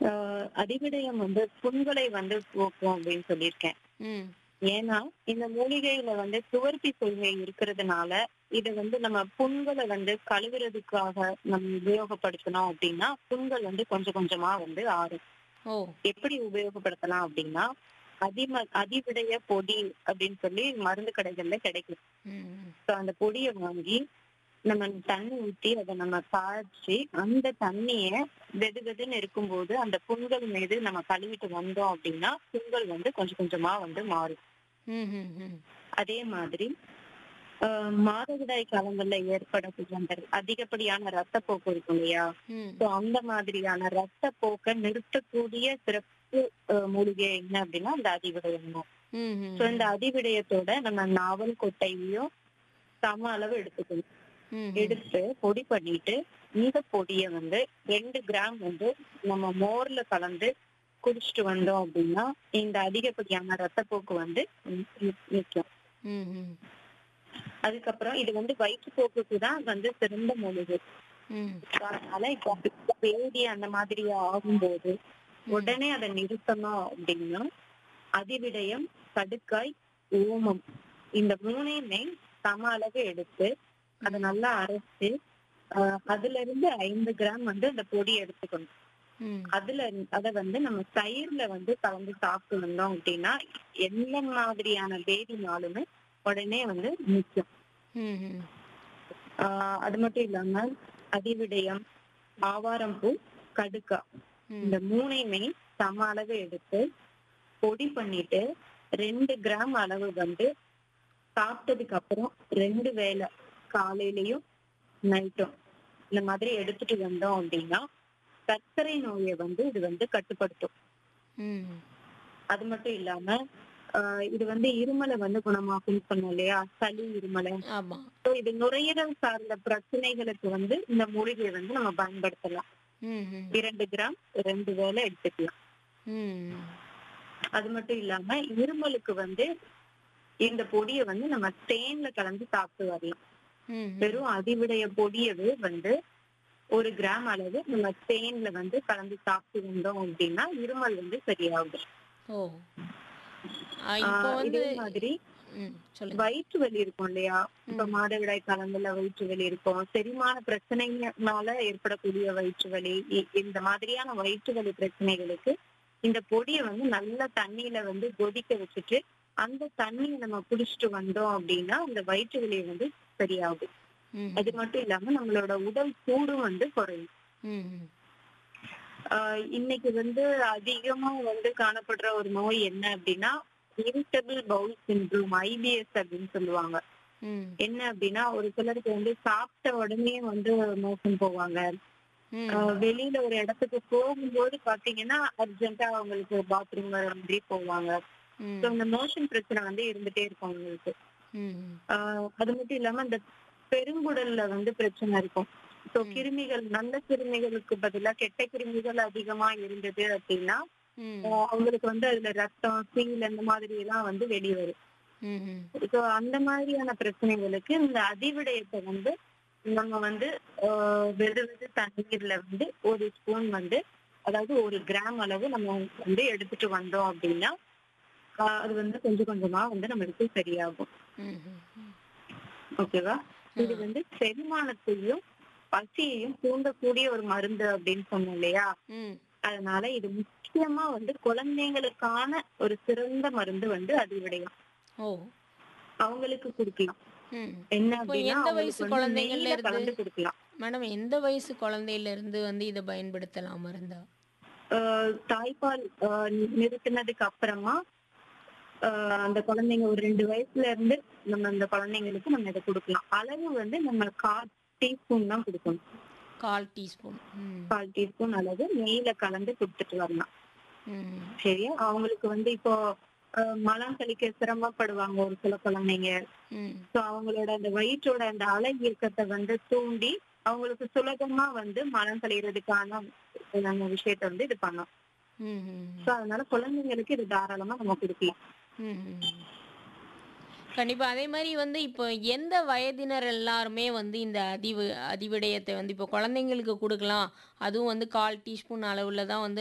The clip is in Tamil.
ஆஹ் அதிவிடயம் வந்து புண்களை வந்து போக்கும் அப்படின்னு சொல்லியிருக்கேன் ம் ஏன்னா இந்த மூலிகையில வந்து துவர்ப்பி கொள்கை இருக்கிறதுனால இத வந்து நம்ம புண்களை வந்து கழுவுறதுக்காக நம்ம உபயோகப்படுத்தணும் அப்படின்னா புண்கள் வந்து கொஞ்சம் கொஞ்சமா வந்து ஆறும் ஓ எப்படி உபயோகப்படுத்தலாம் அப்படின்னா அதிம அதிவிடைய பொடி அப்படின்னு சொல்லி மருந்து கடைகள்ல கிடைக்கும் ம் ம். ஸோ அந்த பொடியை வாங்கி நம்ம தண்ணி ஊத்தி அதை நம்ம காய்ச்சி அந்த தண்ணிய வெது வெதுன்னு இருக்கும்போது அந்த புண்கள் மீது நம்ம கழுவிட்டு வந்தோம் அப்படின்னா புண்கள் வந்து கொஞ்சம் கொஞ்சமா வந்து மாறும் ம் ம் ம் அதே மாதிரி ஆஹ் மாதவிடாய் காலங்கள்ல ஏற்படக்கூடிய அந்த அதிகப்படியான ரத்தப்போக்கு இருக்கும் இல்லையா ம் ஸோ அந்த மாதிரியான ரத்தப்போக்கை நிறுத்தக்கூடிய சிறப்பு ஆஹ் மூலிகை என்ன அப்படின்னா இந்த அதிவிடயம் தான் ம் ம் ஸோ இந்த அதிவிடயத்தோட நம்ம நாவல் கொட்டையும் சம அளவு எடுத்துக்கணும் ம் ம். எடுத்து பொடி பண்ணிட்டு இந்த பொடியை வந்து ரெண்டு கிராம் வந்து நம்ம மோர்ல கலந்து குடிச்சிட்டு வந்தோம் அப்படின்னா இந்த அதிகப்படியான ரத்தப்போக்கு வந்து நிற்கும் ம் ம் அதுக்கப்புறம் இது வந்து வயிற்றுப்போக்குக்கு தான் வந்து சிறந்த மூலிகை ம் அதனால இப்போ பேதி அந்த மாதிரி ஆகும்போது உடனே அதை நிறுத்தணும் அப்படின்னா அதிவிடயம் கடுக்காய் ஓமம் இந்த மூணையுமே சம அளவு எடுத்து அதை நல்லா அரைச்சு ஆஹ் அதுல இருந்து ஐந்து கிராம் வந்து அந்த பொடி எடுத்துக்கணும் ம் அதுல இருந்து- அத வந்து நம்ம தயிர்ல வந்து கலந்து சாப்பிட்டு வந்தோம் அப்படின்னா எந்த மாதிரியான பேதினாலுமே உடனே வந்து நிற்கும் ம் ம் ஆஹ் அது மட்டும் இல்லாம அதிவிடயம் ஆவாரம் பூ கடுக்கா ம் இந்த மூணையுமே சம அளவு எடுத்து பொடி பண்ணிட்டு ரெண்டு கிராம் அளவு வந்து சாப்பிட்டதுக்கு அப்புறம் ரெண்டு வேளை காலையிலயும் நைட்டும் இந்த மாதிரி எடுத்துட்டு வந்தோம் அப்படின்னா சர்க்கரை நோயை வந்து இது வந்து கட்டுப்படுத்தும் ம் அது மட்டும் இல்லாம ஆஹ் இது வந்து இருமலை வந்து குணமாக்கும் சொன்னோம் இல்லையா சளி இருமலை ஆமா ஸோ இது நுரையீரல் சார்ந்த பிரச்சனைகளுக்கு வந்து இந்த மூலிகையை வந்து நம்ம பயன்படுத்தலாம் ம் ம் இரண்டு கிராம் ரெண்டு வேளை எடுத்துக்கலாம் ம் அது மட்டும் இல்லாம இருமலுக்கு வந்து இந்த பொடியை வந்து நம்ம தேன்ல கலந்து சாப்பிட்டு வரலாம் ம் வெறும் அதிவிடைய பொடியவே வந்து ஒரு கிராம் அளவு நம்ம தேன்ல வந்து கலந்து சாப்பிட்டு வந்தோம் அப்படின்னா இருமல் வந்து சரியாகும் ஓ ஆ, இப்போ ஆஹ் வந்து இதே மாதிரி ம் சொல்லுங்க வயிற்று வலி இருக்கும் இல்லையா இப்ப மாதவிடாய் காலங்கள்ல வயிற்று வலி இருக்கும் செரிமான பிரச்சனைனால ஏற்படக்கூடிய வயிற்று வலி இ- இந்த மாதிரியான வயிற்று வலி பிரச்சனைகளுக்கு இந்த பொடியை வந்து நல்ல தண்ணியில வந்து கொதிக்க வச்சுட்டு அந்த தண்ணியை நம்ம குடிச்சிட்டு வந்தோம் அப்படின்னா அந்த வயிற்று வலி வந்து சரியாகும் ம் அது மட்டும் இல்லாம நம்மளோட உடல் சூடும் வந்து குறையும் ம் ம் ஆஹ் இன்னைக்கு வந்து அதிகமா வந்து காணப்படுற ஒரு நோய் என்ன அப்படின்னா இரிட்டபிள் பவுல் சிண்ட்ரோம் ஐபிஎஸ் அப்படின்னு சொல்லுவாங்க ம் என்ன அப்படின்னா ஒரு சிலருக்கு வந்து சாப்பிட்ட உடனே வந்து மோசம் போவாங்க ம் ஆஹ் வெளியில ஒரு இடத்துக்கு போகும்போது பாத்தீங்கன்னா அர்ஜென்ட்டா அவங்களுக்கு பாத்ரூம் வர மாதிரி போவாங்க ம் ஸோ இந்த மோஷன் பிரச்சனை வந்து இருந்துட்டே இருக்கும் அவங்களுக்கு ம் ஆஹ் அது மட்டும் இல்லாம இந்த பெருங்குடல்ல வந்து பிரச்சனை இருக்கும் ஸோ கிருமிகள் நல்ல கிருமிகளுக்கு பதிலா கெட்ட கிருமிகள் அதிகமா இருந்தது அப்படின்னா ம் ஆஹ் அவங்களுக்கு வந்து அதுல ரத்தம் சீல் அந்த மாதிரி எல்லாம் வந்து வெளியே வரும் ம் ம் ஸோ அந்த மாதிரியான பிரச்சனைகளுக்கு இந்த அதிவிடயத்தை வந்து நம்ம வந்து ஆஹ் வெது வெது தண்ணீர்ல வந்து ஒரு ஸ்பூன் வந்து அதாவது ஒரு கிராம் அளவு நம்ம வந்து எடுத்துட்டு வந்தோம் அப்படின்னா ஆஹ் அது வந்து கொஞ்சம் கொஞ்சமா வந்து நம்மளுக்கு சரியாகும் ம் ம் ஓகேவா இது வந்து செரிமானத்தையும் பசியையும் தூண்டக்கூடிய ஒரு மருந்து அப்படின்னு சொன்னோம் இல்லையா ம் அதனால இது முக்கியமா வந்து குழந்தைங்களுக்கான ஒரு சிறந்த மருந்து வந்து அதிவிடயம் ஓ அவங்களுக்கு கொடுக்கலாம் ம் என்ன இப்போ அப்படின்னா எந்த அவங்களுக்கு வயசு வந்து குழந்தைங்கள்ல நெய்யில இருந்து? கலந்து கொடுக்கலாம் மேடம் எந்த வயசு குழந்தையில இருந்து வந்து இதை பயன்படுத்தலாம் மருந்தா ஆஹ் தாய்ப்பால் ஆஹ் நி- நிறுத்தினதுக்கு அப்புறமா ஆஹ் அந்த குழந்தைங்க ஒரு ரெண்டு வயசுல இருந்து நம்ம அந்த குழந்தைங்களுக்கு நம்ம இதை கொடுக்கலாம் அளவு வந்து நம்ம கால் டீஸ்பூன் தான் கொடுக்கணும் கால் டீஸ்பூன் ம் கால் டீஸ்பூன் அளவு நெய்யில கலந்து கொடுத்துட்டு வரலாம் ம் சரியா அவங்களுக்கு வந்து இப்போ ஆஹ் மலம் கழிக்க சிரமப்படுவாங்க ஒரு சில குழந்தைங்க ம் சோ அவங்களோட அந்த வயிற்றோட அந்த அலை இயக்கத்தை வந்து தூண்டி அவங்களுக்கு சுலபமா வந்து மலம் கழிகிறதுக்கான நம்ம விஷயத்த வந்து இது பண்ணும் ம் ம் சோ அதனால குழந்தைங்களுக்கு இது தாராளமா நம்ம கொடுக்கலாம் ம், ம். கண்டிப்பா அதே மாதிரி வந்து இப்போ எந்த வயதினர் எல்லாருமே வந்து இந்த அதிவு அதிவிடயத்தை வந்து இப்போ குழந்தைங்களுக்கு கொடுக்கலாம் அதுவும் வந்து கால் டீஸ்பூன் அளவுல தான் வந்து